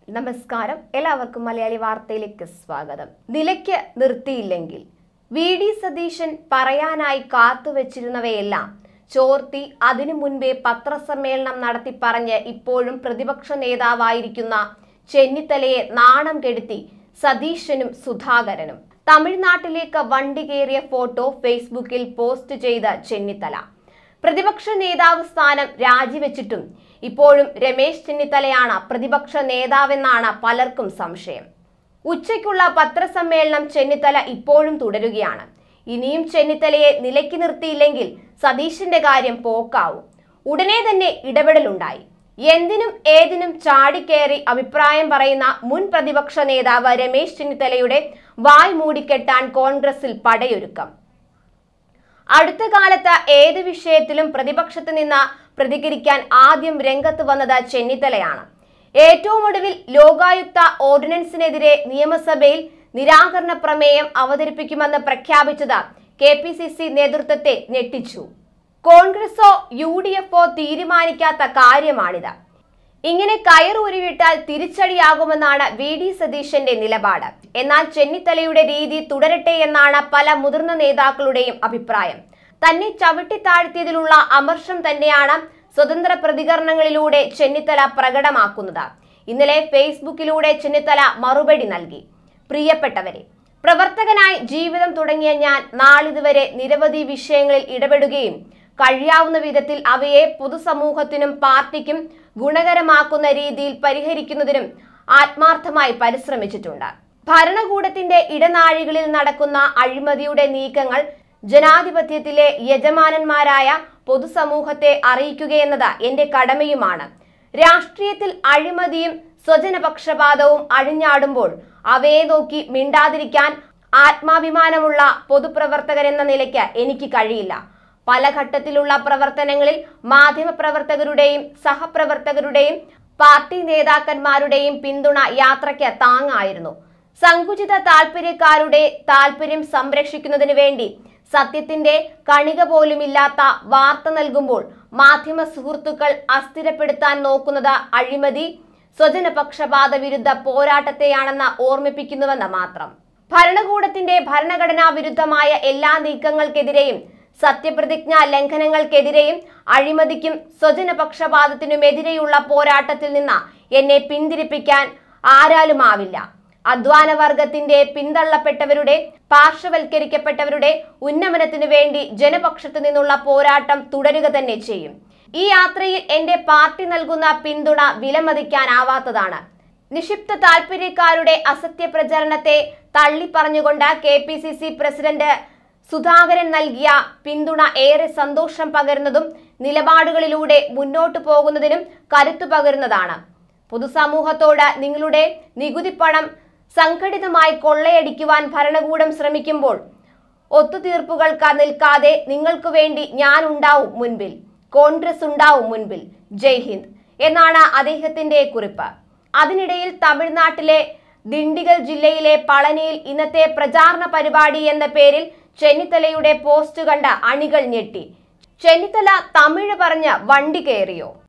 നമസ്കാരം എല്ലാവർക്കും മലയാളി വാർത്തയിലേക്ക് സ്വാഗതം നിലയ്ക്ക് നിർത്തിയില്ലെങ്കിൽ വി ഡി സതീശൻ പറയാനായി കാത്തുവച്ചിരുന്നവയെല്ലാം ചോർത്തി അതിനു മുൻപേ പത്രസമ്മേളനം നടത്തി പറഞ്ഞ് ഇപ്പോഴും പ്രതിപക്ഷ നേതാവായിരിക്കുന്ന ചെന്നിത്തലയെ നാണം കെടുത്തി സതീശനും സുധാകരനും തമിഴ്നാട്ടിലേക്ക് വണ്ടി കയറിയ ഫോട്ടോ ഫേസ്ബുക്കിൽ പോസ്റ്റ് ചെയ്ത ചെന്നിത്തല പ്രതിപക്ഷ നേതാവ് സ്ഥാനം രാജിവെച്ചിട്ടും ഇപ്പോഴും രമേശ് ചെന്നിത്തലയാണ് പ്രതിപക്ഷ നേതാവെന്നാണ് പലർക്കും സംശയം ഉച്ചയ്ക്കുള്ള പത്രസമ്മേളനം ചെന്നിത്തല ഇപ്പോഴും തുടരുകയാണ് ഇനിയും ചെന്നിത്തലയെ നിലയ്ക്ക് നിർത്തിയില്ലെങ്കിൽ സതീശന്റെ കാര്യം പോക്കാവും ഉടനെ തന്നെ ഇടപെടലുണ്ടായി എന്തിനും ഏതിനും ചാടിക്കയറി അഭിപ്രായം പറയുന്ന മുൻ പ്രതിപക്ഷ നേതാവ് രമേശ് ചെന്നിത്തലയുടെ വായ് മൂടിക്കെട്ടാൻ കോൺഗ്രസിൽ പടയൊരുക്കം അടുത്ത കാലത്ത് ഏത് വിഷയത്തിലും പ്രതിപക്ഷത്ത് നിന്ന് പ്രതികരിക്കാൻ ആദ്യം രംഗത്ത് വന്നത് ചെന്നിത്തലയാണ് ഏറ്റവും ഒടുവിൽ ലോകായുക്ത ഓർഡിനൻസിനെതിരെ നിയമസഭയിൽ നിരാകരണ പ്രമേയം അവതരിപ്പിക്കുമെന്ന് പ്രഖ്യാപിച്ചത് കെ പി സി സി നേതൃത്വത്തെ ഞെട്ടിച്ചു കോൺഗ്രസോ യു ഡി എഫോ തീരുമാനിക്കാത്ത കാര്യമാണിത് ഇങ്ങനെ കയറുരുവിട്ടാൽ തിരിച്ചടിയാകുമെന്നാണ് വി ഡി സതീശന്റെ നിലപാട് എന്നാൽ ചെന്നിത്തലയുടെ രീതി തുടരട്ടെ എന്നാണ് പല മുതിർന്ന നേതാക്കളുടെയും അഭിപ്രായം തന്നെ ചവിട്ടി താഴ്ത്തിയതിലുള്ള അമർഷം തന്നെയാണ് സ്വതന്ത്ര പ്രതികരണങ്ങളിലൂടെ ചെന്നിത്തല പ്രകടമാക്കുന്നത് ഇന്നലെ ഫേസ്ബുക്കിലൂടെ ചെന്നിത്തല മറുപടി നൽകി പ്രിയപ്പെട്ടവരെ പ്രവർത്തകനായി ജീവിതം തുടങ്ങിയ ഞാൻ നാളിതുവരെ നിരവധി വിഷയങ്ങളിൽ ഇടപെടുകയും കഴിയാവുന്ന വിധത്തിൽ അവയെ പൊതുസമൂഹത്തിനും പാർട്ടിക്കും ഗുണകരമാക്കുന്ന രീതിയിൽ പരിഹരിക്കുന്നതിനും ആത്മാർത്ഥമായി പരിശ്രമിച്ചിട്ടുണ്ട് ഭരണകൂടത്തിന്റെ ഇടനാഴികളിൽ നടക്കുന്ന അഴിമതിയുടെ നീക്കങ്ങൾ ജനാധിപത്യത്തിലെ യജമാനന്മാരായ പൊതുസമൂഹത്തെ അറിയിക്കുകയെന്നത് എന്റെ കടമയുമാണ് രാഷ്ട്രീയത്തിൽ അഴിമതിയും സ്വജനപക്ഷപാതവും അഴിഞ്ഞാടുമ്പോൾ അവയെ നോക്കി മിണ്ടാതിരിക്കാൻ ആത്മാഭിമാനമുള്ള പൊതുപ്രവർത്തകരെന്ന നിലയ്ക്ക് എനിക്ക് കഴിയില്ല പല ഘട്ടത്തിലുള്ള പ്രവർത്തനങ്ങളിൽ മാധ്യമപ്രവർത്തകരുടെയും സഹപ്രവർത്തകരുടെയും പാർട്ടി നേതാക്കന്മാരുടെയും പിന്തുണ യാത്രയ്ക്ക് താങ്ങായിരുന്നു സങ്കുചിത താല്പര്യക്കാരുടെ താല്പര്യം സംരക്ഷിക്കുന്നതിന് വേണ്ടി സത്യത്തിന്റെ കണിക പോലുമില്ലാത്ത വാർത്ത നൽകുമ്പോൾ മാധ്യമ സുഹൃത്തുക്കൾ അസ്ഥിരപ്പെടുത്താൻ നോക്കുന്നത് അഴിമതി സ്വജനപക്ഷപാത വിരുദ്ധ പോരാട്ടത്തെയാണെന്ന് ഓർമ്മിപ്പിക്കുന്നുവെന്ന് മാത്രം ഭരണകൂടത്തിന്റെ ഭരണഘടനാ വിരുദ്ധമായ എല്ലാ നീക്കങ്ങൾക്കെതിരെയും സത്യപ്രതിജ്ഞാ ലംഘനങ്ങൾക്കെതിരെയും അഴിമതിക്കും സ്വജനപക്ഷപാതത്തിനുമെതിരെയുള്ള പോരാട്ടത്തിൽ നിന്ന് എന്നെ പിന്തിരിപ്പിക്കാൻ ആരാലുമാവില്ല അധ്വാന വർഗത്തിന്റെ പിന്തള്ളപ്പെട്ടവരുടെ പാർശ്വവൽക്കരിക്കപ്പെട്ടവരുടെ ഉന്നമനത്തിനു വേണ്ടി ജനപക്ഷത്തു നിന്നുള്ള പോരാട്ടം തുടരുക തന്നെ ചെയ്യും ഈ യാത്രയിൽ എന്റെ പാർട്ടി നൽകുന്ന പിന്തുണ വിലമതിക്കാനാവാത്തതാണ് നിക്ഷിപ്ത താല്പര്യക്കാരുടെ അസത്യ പ്രചരണത്തെ തള്ളിപ്പറഞ്ഞുകൊണ്ട് K P C C president Sudhakaran നൽകിയ പിന്തുണ ഏറെ സന്തോഷം പകരുന്നതും നിലപാടുകളിലൂടെ മുന്നോട്ടു പോകുന്നതിനും കരുത്തു പകരുന്നതാണ് പൊതുസമൂഹത്തോട് നിങ്ങളുടെ നികുതിപ്പണം സംഘടിതമായി കൊള്ളയടിക്കുവാൻ ഭരണകൂടം ശ്രമിക്കുമ്പോൾ ഒത്തുതീർപ്പുകൾക്ക് നിൽക്കാതെ നിങ്ങൾക്ക് വേണ്ടി ഞാൻ ഉണ്ടാവും മുൻപിൽ കോൺഗ്രസ് ഉണ്ടാവും മുൻപിൽ ജയ് ഹിന്ദ് എന്നാണ് അദ്ദേഹത്തിന്റെ കുറിപ്പ് അതിനിടയിൽ തമിഴ്നാട്ടിലെ ദിണ്ടിഗൽ ജില്ലയിലെ പളനിയിൽ ഇന്നത്തെ പ്രചാരണ പരിപാടി എന്ന പേരിൽ ചെന്നിത്തലയുടെ പോസ്റ്റ് കണ്ട അണികൾ ഞെട്ടി ചെന്നിത്തല തമിഴ് പറഞ്ഞ് വണ്ടി കയറിയോ